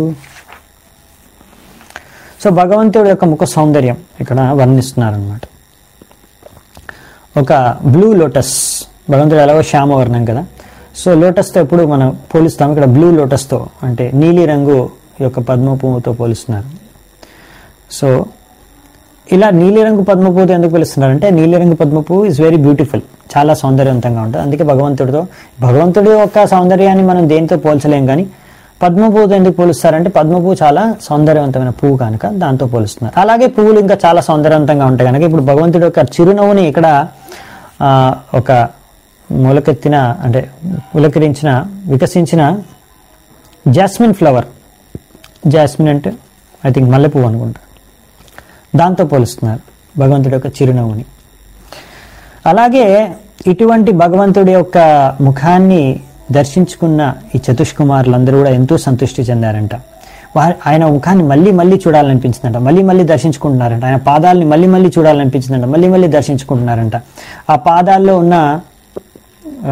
సో భగవంతుడి యొక్క ముఖ సౌందర్యం ఇక్కడ వర్ణిస్తున్నారనమాట ఒక బ్లూ లోటస్ భగవంతుడు ఎలాగో శ్యామవర్ణం కదా సో లోటస్తో ఎప్పుడు మనం పోలుస్తాం ఇక్కడ బ్లూ లోటస్తో అంటే నీలి రంగు యొక్క పద్మ పువ్వుతో పోలుస్తున్నారు సో ఇలా నీలిరంగు పద్మ పువ్వుతో ఎందుకు పిలుస్తున్నారు అంటే నీలిరంగు పద్మ పువ్వు ఇస్ వెరీ బ్యూటిఫుల్ చాలా సౌందర్యవంతంగా ఉంటుంది అందుకే భగవంతుడితో భగవంతుడి యొక్క సౌందర్యాన్ని మనం దేనితో పోల్చలేం కానీ పద్మ పువ్వుతో ఎందుకు పోలుస్తారంటే పద్మ పువ్వు చాలా సౌందర్యవంతమైన పువ్వు కనుక దాంతో పోలుస్తున్నారు అలాగే పువ్వులు ఇంకా చాలా సౌందర్యవంతంగా ఉంటాయి కనుక ఇప్పుడు భగవంతుడి యొక్క చిరునవ్వుని ఇక్కడ ఆ, ఒక మొలకెత్తిన అంటే పులకరించిన వికసించిన జాస్మిన్ ఫ్లవర్ జాస్మిన్ అంటే ఐ థింక్ మల్లెపువ్వు అనుకుంటా దాంతో పోలుస్తున్నారు భగవంతుడి యొక్క చిరునవ్వుని అలాగే ఇటువంటి భగవంతుడి యొక్క ముఖాన్ని దర్శించుకున్న ఈ చతుష్కుమారులందరూ కూడా ఎంతో సంతృష్టి చెందారంట వారి ఆయన ముఖాన్ని మళ్ళీ మళ్ళీ చూడాలనిపించిందంట మళ్ళీ మళ్ళీ దర్శించుకుంటున్నారంట ఆయన పాదాలని మళ్ళీ మళ్ళీ చూడాలనిపించిందంట మళ్ళీ మళ్ళీ దర్శించుకుంటున్నారంట ఆ పాదాల్లో ఉన్న ఆ,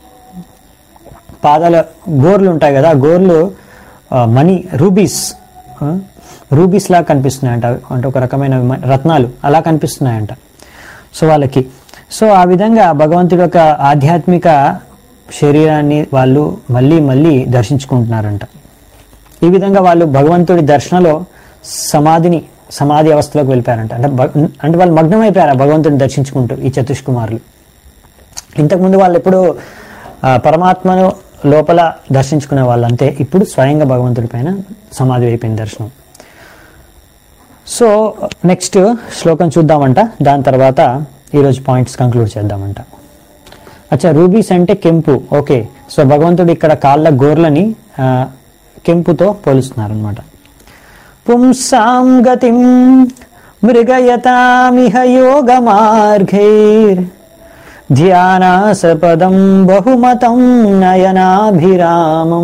పాదాల గోర్లు ఉంటాయి కదా ఆ గోర్లు ఆ, మణి రూబీస్ ఆ, రూబీస్ లా కనిపిస్తున్నాయంట అంటే ఒక రకమైన మ- రత్నాలు అలా కనిపిస్తున్నాయంట సో వాళ్ళకి సో ఆ విధంగా భగవంతుడి యొక్క ఆధ్యాత్మిక శరీరాన్ని వాళ్ళు మళ్ళీ మళ్ళీ దర్శించుకుంటున్నారంట ఈ విధంగా వాళ్ళు భగవంతుడి దర్శనలో సమాధిని సమాధి అవస్థలోకి వెళ్ళిపోయారంట అంటే భగ- అంటే వాళ్ళు మగ్నమైపోయారు ఆ భగవంతుడిని దర్శించుకుంటూ ఈ చతుష్కుమారులు ఇంతకుముందు వాళ్ళు ఎప్పుడు ఆ, పరమాత్మను లోపల దర్శించుకునే వాళ్ళు అంతే ఇప్పుడు స్వయంగా భగవంతుడి పైన సమాధి అయిపోయింది దర్శనం సో నెక్స్ట్ శ్లోకం చూద్దామంట దాని తర్వాత ఈరోజు పాయింట్స్ కంక్లూడ్ చేద్దామంట అచ్చా రూబీస్ అంటే కెంపు ఓకే సో భగవంతుడు ఇక్కడ కాళ్ళ గోర్లని ఆ, కెంపుతో పోలుస్తున్నారు అనమాట పుంసాం గతిం మృగయతామిహ యోగ మార్గైర్ ధ్యానాసపదం బహుమతం నయనాభిరామం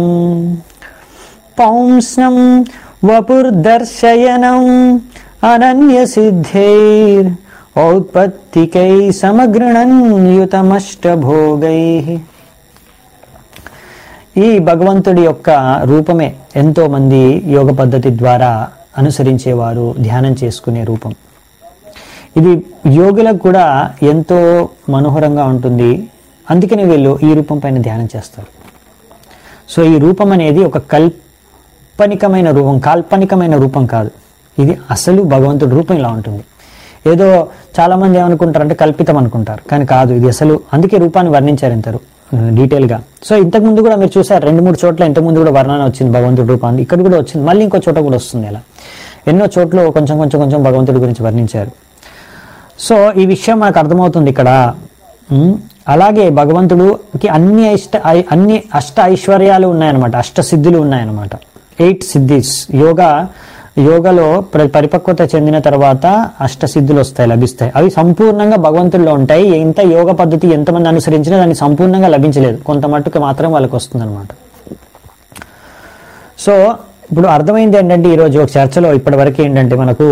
పౌంస్నం వపుర్దర్శయనం అనన్యసిద్ధైర్ ఔత్పత్తికై సమగృణన్ యుతమష్టభోగై ఈ భగవంతుడి యొక్క రూపమే ఎంతో మంది యోగ పద్ధతి ద్వారా అనుసరించేవారు ధ్యానం చేసుకునే రూపం ఇది యోగులకు కూడా ఎంతో మనోహరంగా ఉంటుంది అందుకని వీళ్ళు ఈ రూపం పైన ధ్యానం చేస్తారు సో ఈ రూపం అనేది ఒక కల్పనికమైన రూపం కాల్పనికమైన రూపం కాదు ఇది అసలు భగవంతుడి రూపం ఇలా ఉంటుంది ఏదో చాలా మంది ఏమనుకుంటారంటే కల్పితం అనుకుంటారు కానీ కాదు ఇది అసలు అందుకే రూపాన్ని వర్ణించారు ఇంతరు డీటెయిల్ గా సో ఇంతకు ముందు కూడా మీరు చూసారు రెండు మూడు చోట్ల ఇంతకు ముందు కూడా వర్ణన వచ్చింది భగవంతుడి రూపాన్ని ఇక్కడ కూడా వచ్చింది మళ్ళీ ఇంకో చోట కూడా వస్తుంది ఇలా ఎన్నో చోట్ల కొంచెం కొంచెం కొంచెం భగవంతుడి గురించి వర్ణించారు సో ఈ విషయం మనకు అర్థమవుతుంది ఇక్కడ ఉమ్, అలాగే భగవంతుడుకి అన్ని ఇష్ట ఐ- అన్ని అష్ట ఐశ్వర్యాలు ఉన్నాయన్నమాట అష్ట సిద్ధులు ఉన్నాయన్నమాట ఎయిట్ సిద్ధిస్ యోగా యోగలో ప్ర- పరిపక్వత చెందిన తర్వాత అష్టసిద్ధులు వస్తాయి లభిస్తాయి అవి సంపూర్ణంగా భగవంతుల్లో ఉంటాయి ఎంత యోగ పద్ధతి ఎంతమంది అనుసరించినా దాన్ని సంపూర్ణంగా లభించలేదు కొంత మట్టుకు మాత్రం వాళ్ళకి వస్తుందన్నమాట సో ఇప్పుడు అర్థమైంది ఏంటంటే ఈరోజు ఒక చర్చలో ఇప్పటి వరకు ఏంటంటే మనకు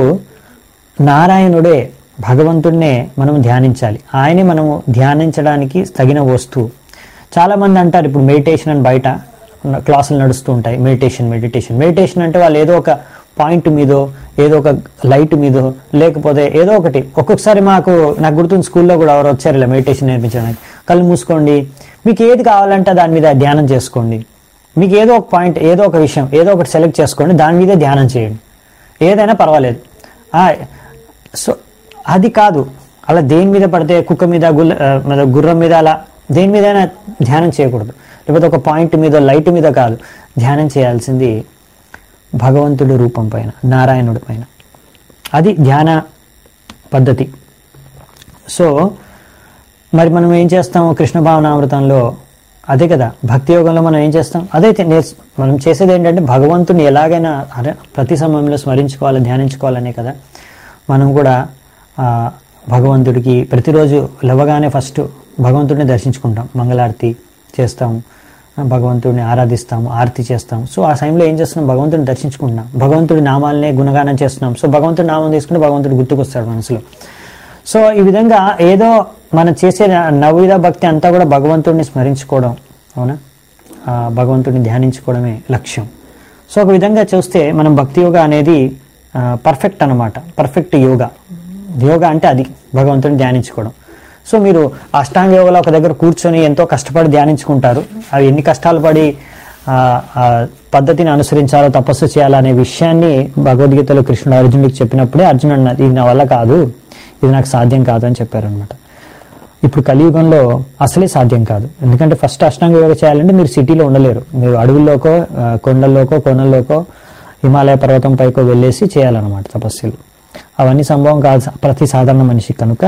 నారాయణుడే భగవంతుడినే మనం ధ్యానించాలి ఆయనే మనము ధ్యానించడానికి తగిన వస్తువు చాలా మంది అంటారు ఇప్పుడు మెడిటేషన్ అని బయట ఉన్న క్లాసులు నడుస్తూ ఉంటాయి మెడిటేషన్ మెడిటేషన్ మెడిటేషన్ అంటే వాళ్ళు ఏదో ఒక పాయింట్ మీదో ఏదో ఒక లైట్ మీదో లేకపోతే ఏదో ఒకటి ఒక్కొక్కసారి మాకు నాకు గుర్తుంది స్కూల్లో కూడా ఎవరు వచ్చారు ఇలా మెడిటేషన్ నేర్పించడానికి కళ్ళు మూసుకోండి మీకు ఏది కావాలంటే దాని మీద ధ్యానం చేసుకోండి మీకు ఏదో ఒక పాయింట్ ఏదో ఒక విషయం ఏదో ఒకటి సెలెక్ట్ చేసుకోండి దాని మీదే ధ్యానం చేయండి ఏదైనా పర్వాలేదు ఆ, సో అది కాదు అలా దేని మీద పడితే కుక్క మీద గుల్ల ఆ, మీద గుర్రం మీద అలా దేని మీదైనా ధ్యానం చేయకూడదు లేకపోతే ఒక పాయింట్ మీద లైట్ మీద కాదు ధ్యానం చేయాల్సింది భగవంతుడి రూపం పైన నారాయణుడి పైన అది ధ్యాన పద్ధతి సో మరి మనం ఏం చేస్తాము కృష్ణ భావనామృతంలో అదే కదా భక్తి యోగంలో మనం ఏం చేస్తాం అదే తే- నేర్చు- మనం చేసేది ఏంటంటే భగవంతుని ఎలాగైనా అరే ప్రతి సమయంలో స్మరించుకోవాలి ధ్యానించుకోవాలనే కదా మనం కూడా ఆ, భగవంతుడికి ప్రతిరోజు లేవగానే ఫస్ట్ భగవంతుడిని దర్శించుకుంటాం మంగళారతి చేస్తాము ఆ, భగవంతుడిని ఆరాధిస్తాము ఆరతి చేస్తాము సో ఆ సమయంలో ఏం చేస్తున్నాం భగవంతుడిని దర్శించుకుంటున్నాం భగవంతుడి నామాలనే గుణగానం చేస్తున్నాం సో భగవంతుడి నామం తీసుకుంటే భగవంతుడు గుర్తుకొస్తాడు మనసులో సో ఈ విధంగా ఏదో మనం చేసే నవవిధ భక్తి అంతా కూడా భగవంతుడిని స్మరించుకోవడం అవునా ఆ భగవంతుడిని ధ్యానించుకోవడమే లక్ష్యం సో ఒక విధంగా చూస్తే మనం భక్తి యోగా అనేది పర్ఫెక్ట్ అన్నమాట పర్ఫెక్ట్ యోగా యోగా అంటే అది భగవంతుడిని ధ్యానించుకోవడం సో మీరు అష్టాంగ యోగలో ఒక దగ్గర కూర్చొని ఎంతో కష్టపడి ధ్యానించుకుంటారు అవి ఎన్ని కష్టాలు పడి ఆ, ఆ పద్ధతిని అనుసరించాలో తపస్సు చేయాలనే విషయాన్ని భగవద్గీతలో కృష్ణుడు అర్జునుడికి చెప్పినప్పుడే అర్జునుడు అన్నది ఇది నా వల్ల కాదు ఇది నాకు సాధ్యం కాదు అని చెప్పారనమాట ఇప్పుడు కలియుగంలో అసలే సాధ్యం కాదు ఎందుకంటే ఫస్ట్ అష్టాంగ యోగ చేయాలంటే మీరు సిటీలో ఉండలేరు మీరు అడవుల్లోకో ఆ, కొండల్లోకో కోనల్లోకో హిమాలయ పర్వతం పైకో వెళ్ళేసి చేయాలన్నమాట తపస్సులు అవన్నీ సంభవం కాదు ప్రతి సాధారణ మనిషి కనుక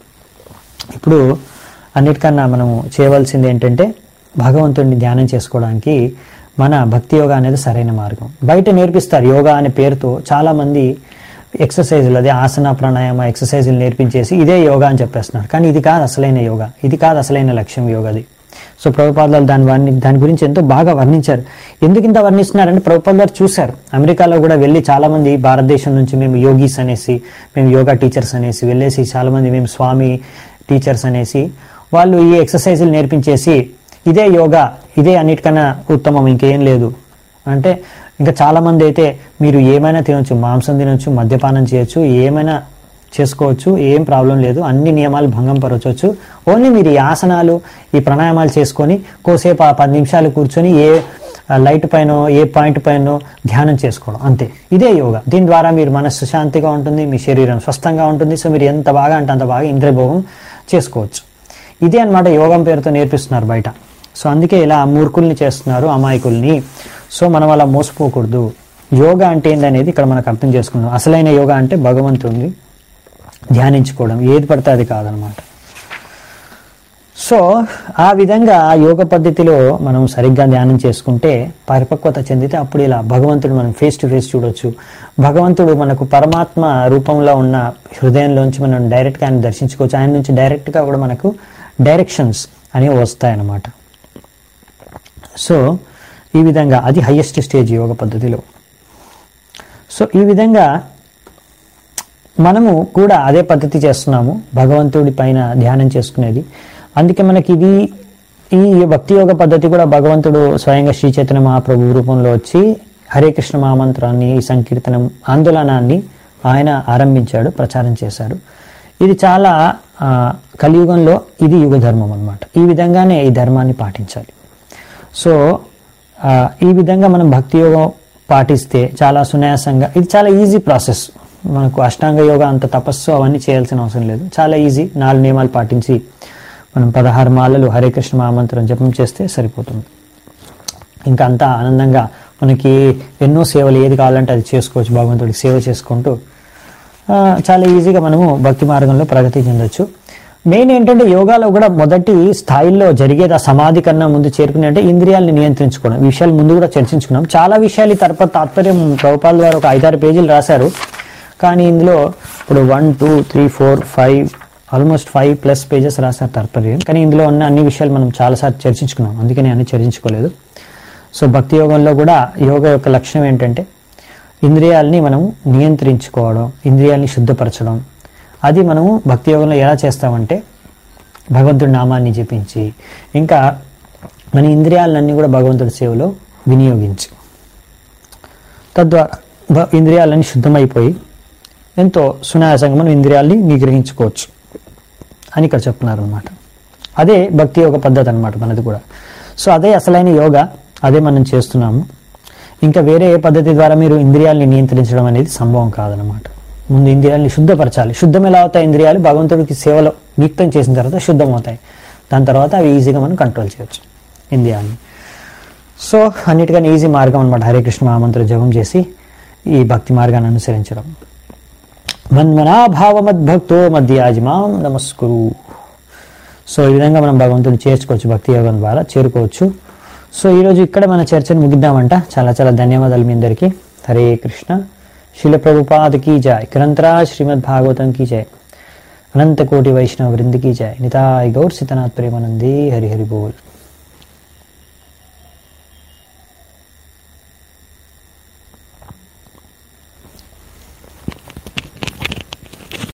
ఇప్పుడు అన్నిటికన్నా మనము చేయవలసింది ఏంటంటే భగవంతుడిని ధ్యానం చేసుకోవడానికి మన భక్తి యోగా అనేది సరైన మార్గం బయట నేర్పిస్తారు యోగా అనే పేరుతో చాలా మంది ఎక్సర్సైజులు అదే ఆసన ప్రాణాయామ ఎక్సర్సైజులు నేర్పించేసి ఇదే యోగా అని చెప్పేస్తున్నారు కానీ ఇది కాదు అసలైన యోగా ఇది కాదు అసలైన లక్ష్యం యోగాది సో ప్రభుపాదాలు దాని వారిని దాని గురించి ఎంతో బాగా వర్ణించారు ఎందుకు ఇంత వర్ణిస్తున్నారంటే ప్రభుపాద గారు చూశారు అమెరికాలో కూడా వెళ్ళి చాలా మంది భారతదేశం నుంచి మేము యోగీస్ అనేసి మేము యోగా టీచర్స్ అనేసి వెళ్ళేసి చాలా మంది మేము స్వామి టీచర్స్ అనేసి వాళ్ళు ఈ ఎక్సర్సైజులు నేర్పించేసి ఇదే యోగా ఇదే అన్నిటికన్నా ఉత్తమం ఇంకేం లేదు అంటే ఇంకా చాలా మంది అయితే మీరు ఏమైనా తినొచ్చు మాంసం తినొచ్చు మద్యపానం చేయొచ్చు ఏమైనా చేసుకోవచ్చు ఏం ప్రాబ్లం లేదు అన్ని నియమాలు భంగం పరచవచ్చు ఓన్లీ మీరు ఈ ఆసనాలు ఈ ప్రాణాయామాలు చేసుకొని కోసేపు ఆ పది నిమిషాలు కూర్చొని ఏ ఆ లైట్ పైన ఏ పాయింట్ పైన ధ్యానం చేసుకోవడం అంతే ఇదే యోగా దీని ద్వారా మీరు మనస్సు శాంతిగా ఉంటుంది మీ శరీరం స్వస్థంగా ఉంటుంది సో మీరు ఎంత బాగా అంటే అంత బాగా ఇంద్రియభోగం చేసుకోవచ్చు ఇదే అన్నమాట యోగం పేరుతో నేర్పిస్తున్నారు బయట సో అందుకే ఇలా మూర్ఖుల్ని చేస్తున్నారు అమాయకుల్ని సో మనం అలా మోసపోకూడదు యోగా అంటే ఏందనేది ఇక్కడ మనకు అర్థం చేసుకుందాం అసలైన యోగా అంటే భగవంతుడిని ధ్యానించుకోవడం ఏది పడితే అది కాదనమాట సో ఆ విధంగా యోగ పద్ధతిలో మనం సరిగ్గా ధ్యానం చేసుకుంటే పరిపక్వత చెందితే అప్పుడు ఇలా భగవంతుడు మనం ఫేస్ టు ఫేస్ చూడొచ్చు భగవంతుడు మనకు పరమాత్మ రూపంలో ఉన్న హృదయంలోంచి మనం డైరెక్ట్గా ఆయన దర్శించుకోవచ్చు ఆయన నుంచి డైరెక్ట్గా కూడా మనకు డైరెక్షన్స్ అనేవి వస్తాయన్నమాట సో ఈ విధంగా అది హయ్యెస్ట్ స్టేజ్ యోగ పద్ధతిలో సో ఈ విధంగా మనము కూడా అదే పద్ధతి చేస్తున్నాము భగవంతుడి పైన ధ్యానం చేసుకునేది అందుకే మనకి ఇది ఈ భక్తి యోగ పద్ధతి కూడా భగవంతుడు స్వయంగా శ్రీ చైతన్య మహాప్రభు రూపంలో వచ్చి హరే కృష్ణ మహామంత్రాన్ని ఈ సంకీర్తనం ఆందోళనాన్ని ఆయన ఆరంభించాడు ప్రచారం చేశాడు ఇది చాలా ఆ, కలియుగంలో ఇది యుగ ధర్మం అన్నమాట ఈ విధంగానే ఈ ధర్మాన్ని పాటించాలి సో ఆ, ఈ విధంగా మనం భక్తి యోగం పాటిస్తే చాలా సునాయాసంగా ఇది చాలా ఈజీ ప్రాసెస్ మనకు అష్టాంగ యోగా అంత తపస్సు అవన్నీ చేయాల్సిన అవసరం లేదు చాలా ఈజీ నాలుగు నియమాలు పాటించి మనం పదహారు మాలలు హరే కృష్ణ మహామంత్రం జపం చేస్తే సరిపోతుంది ఇంకా అంతా ఆనందంగా మనకి ఎన్నో సేవలు ఏది కావాలంటే అది చేసుకోవచ్చు భగవంతుడికి సేవ చేసుకుంటూ ఆ, చాలా ఈజీగా మనము భక్తి మార్గంలో ప్రగతి చెందొచ్చు మెయిన్ ఏంటంటే యోగాలో కూడా మొదటి స్థాయిలో జరిగేది ఆ సమాధి కన్నా ముందు చేరుకునే అంటే ఇంద్రియాలని నియంత్రించుకోవడం ఈ విషయాలు ముందు కూడా చర్చించుకున్నాం చాలా విషయాలు ఈ తరప తాత్పర్యం ప్రభుపాల్ గారు ఒక ఐదారు పేజీలు రాశారు కానీ ఇందులో ఇప్పుడు one two three four five almost five plus pages రాశారు తాత్పర్యం కానీ ఇందులో ఉన్న అన్ని విషయాలు మనం చాలాసార్లు చర్చించుకున్నాం అందుకని అన్ని చర్చించుకోలేదు సో భక్తి యోగంలో కూడా యోగ యొక్క లక్షణం ఏంటంటే ఇంద్రియాలని మనం నియంత్రించుకోవడం ఇంద్రియాలని శుద్ధపరచడం అది మనము భక్తి యోగంలో ఎలా చేస్తామంటే భగవంతుడి నామాన్ని జపించి ఇంకా మన ఇంద్రియాలన్నీ కూడా భగవంతుడి సేవలో వినియోగించి తద్వారా భ- ఇంద్రియాలన్నీ శుద్ధమైపోయి ఎంతో సునాయాసంగా మనం ఇంద్రియాల్ని నిగ్రహించుకోవచ్చు అని ఇక్కడ చెప్తున్నారు అనమాట అదే భక్తి యోగ పద్ధతి అనమాట మనది కూడా సో అదే అసలైన యోగా అదే మనం చేస్తున్నాము ఇంకా వేరే ఏ పద్ధతి ద్వారా మీరు ఇంద్రియాల్ని నియంత్రించడం అనేది సంభవం కాదనమాట ముందు ఇంద్రియాల్ని శుద్ధపరచాలి శుద్ధం ఎలా అవుతాయి ఇంద్రియాలు భగవంతుడికి సేవలో నియుక్తం చేసిన తర్వాత శుద్ధం అవుతాయి దాని తర్వాత అవి ఈజీగా మనం కంట్రోల్ చేయొచ్చు ఇంద్రియాల్ని సో అన్నిటికన్నా ఈజీ మార్గం అనమాట హరే కృష్ణ మహామంత్ర జపం చేసి ఈ భక్తి మార్గాన్ని అనుసరించడం మన్మనాభావమద్భక్తో మధ్యాజిమాం నమస్కురు సో ఈ విధంగా మనం భగవంతుని చేర్చుకోవచ్చు భక్తి యోగం ద్వారా చేరుకోవచ్చు సో ఈరోజు ఇక్కడ మన చర్చను ముగిద్దామంట చాలా చాలా ధన్యవాదాలు మీ అందరికీ హరే కృష్ణ శిల ప్రభుపాద కీ జాయ్ గ్రంథరా శ్రీమద్ భాగవతం కీ జాయ్ అనంత కోటి వైష్ణవ వృంది కీ జాయ్ నితాయ్ గౌర్ సితనాథ్ ప్రేమానందే హరి హరి బోల్